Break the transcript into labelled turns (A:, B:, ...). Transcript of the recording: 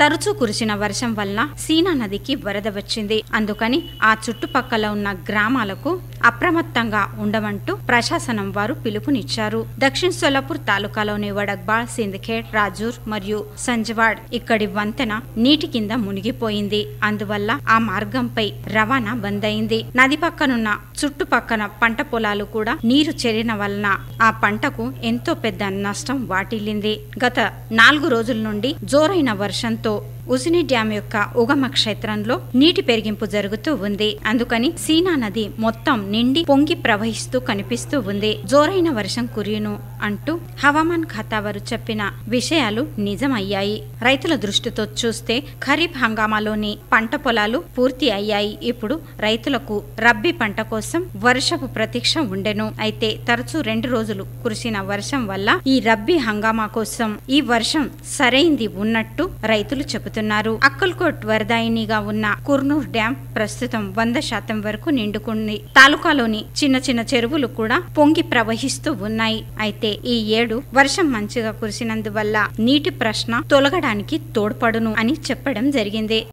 A: తరచూ కురిసిన వర్షం వల్ల సీనా నదికి వరద వచ్చింది అందుకని ఆ చుట్టుపక్కల ఉన్న గ్రామాలకు అప్రమత్తంగా ఉండమంటూ ప్రశాసనం వారు పిలుపునిచ్చారు దక్షిణ సోలాపూర్ తాలూకాలోని వడక్బాల్ సిందఖేడ్ రాజూర్ మరియు సంజవాడ్ ఇక్కడి వంతెన నీటి కింద మునిగిపోయింది అందువల్ల ఆ మార్గంపై రవాణా బంద్ అయింది నది పక్కనున్న చుట్టుపక్కన పంట పొలాలు కూడా నీరు చేరిన వలన ఆ పంటకు ఎంతో పెద్ద నష్టం వాటిల్లింది గత నాలుగు రోజుల నుండి జోరైన వర్షంతో ఉసిని డ్యాం యొక్క ఉగమ క్షేత్రంలో నీటి పెరిగింపు జరుగుతూ ఉంది అందుకని సీనా నది మొత్తం నిండి పొంగి ప్రవహిస్తూ కనిపిస్తూ ఉంది జోరైన వర్షం కురియును అంటూ హవామాన్ ఖాతా వారు చెప్పిన విషయాలు నిజమయ్యాయి రైతుల దృష్టితో చూస్తే ఖరీఫ్ హంగామాలోని పంట పొలాలు పూర్తి అయ్యాయి ఇప్పుడు రైతులకు రబ్బీ పంట కోసం వర్షపు ప్రతీక్ష ఉండెను అయితే తరచూ రెండు రోజులు కురిసిన వర్షం వల్ల ఈ రబ్బీ హంగామా కోసం ఈ వర్షం సరైంది ఉన్నట్టు రైతులు చెబుతున్నారు అక్కల్కోట్ వరదాయినిగా ఉన్న కుర్నూర్ డ్యాం ప్రస్తుతం వంద శాతం వరకు నిండుకుంది తాలూకాలోని చిన్న చిన్న చెరువులు కూడా పొంగి ప్రవహిస్తూ ఉన్నాయి అయితే ఈ ఏడు వర్షం మంచిగా కురిసినందువల్ల నీటి ప్రశ్న తొలగడానికి తోడ్పడును అని చెప్పడం జరిగింది